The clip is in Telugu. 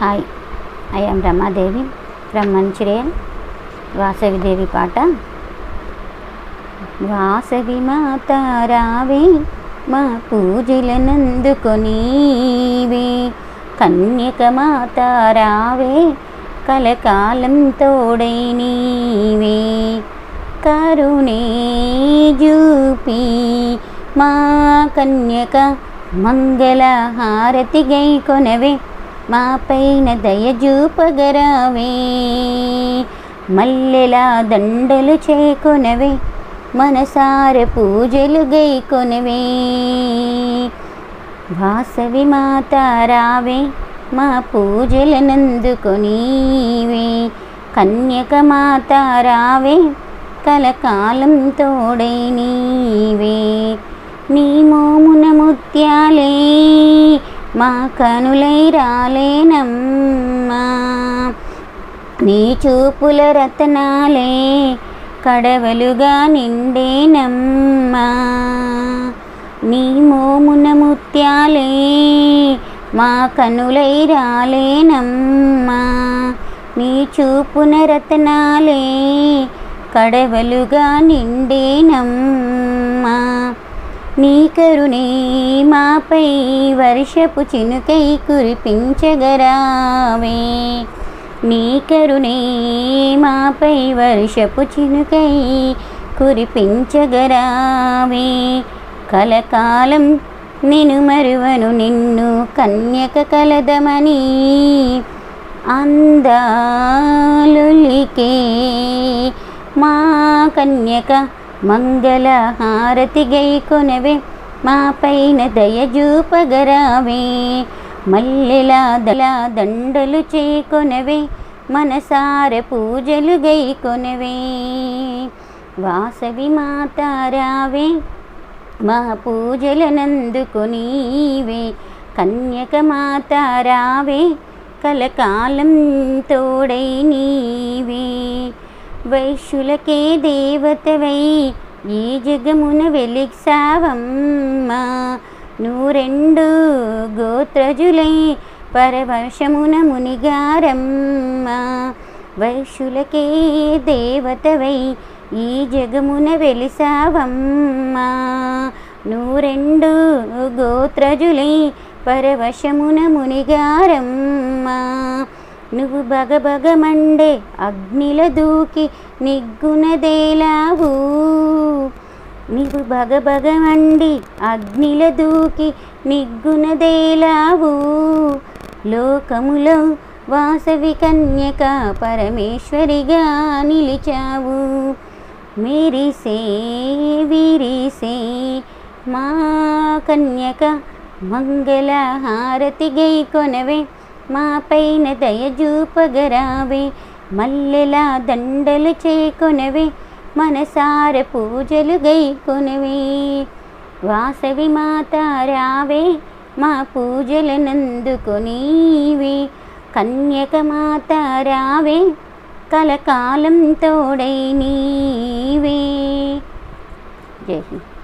hi I am Ramadevi from Mancherial Vasavidevi పాట వాసవి మాత రావే మా పూజలనందుకొనీవే కన్యక మాత రావే కలకాలం తోడై నీవే కరుణే జూపి మా కన్యక మంగళ హారతి గై కొనవే మా పైన దయజూపగరావే మల్లెల దండలు చేకొనవే మనసార పూజలు గై కొనవే వాసవి మాత రావే మా పూజలనందుకొనీవే కన్యక మాత రావే కలకాలం తోడై నీవే నీ మోమున ముత్యాలే మా కనులై రాలేనమ్మా నీ చూపుల రతనాలే కడవలుగా నిండేనమ్మా నీ మోమున ముత్యాలే మా కనులై రాలేనమ్మా నీ చూపున రతనాలే కడవలుగా నిండేనమ్మా నీ కరుణే మాపై వర్షపు చినుకై కురిపించగరావే నీ కరుణే మాపై వర్షపు చినుకై కురిపించగరావే కలకాలం నిను మరువను నిన్ను కన్యక కలదమని అందాలులికే మా కన్యక మంగళ హారతి గై కొనవే మా పైన దయజూపగరావే మల్లెల దళ దండలు చేకొనవే మనసార పూజలు గై కొనవే వాసవి మాత రావే మా పూజలనందుకొనీవే కన్యక మాత రావే కలకాలం తోడై నీవే వైశ్యులకే దేవతవై ఈ జగమున వెలిగ్సావమ్మా నూరెండు గోత్రజులై పరవర్షమున మునిగారమ్మా వైశ్యులకే దేవతవై ఈ జగమున వెలిసావమ్మా నూరెండు గోత్రజులై పరవశమున మునిగారమ్మా నువ్వు బగబగమండే అగ్నిల దూకి నిగ్గునదేలావు నీవు బగబగమండి అగ్నిల దూకి నిగ్గునదేలావు లోకములో వాసవి కన్యక పరమేశ్వరిగా నిలిచావు మెరిసే విరిసే మా కన్యక మంగళ హారతి గై కొనవే మా పైన దయజూపగరావే మల్లెల దండలు చేకొనవే మనసార పూజలు గై కొనవే వాసవి మాత రావే మా పూజలనందుకొనీవే కన్యక మాత రావే కలకాలం తోడై నీవే జై హింద్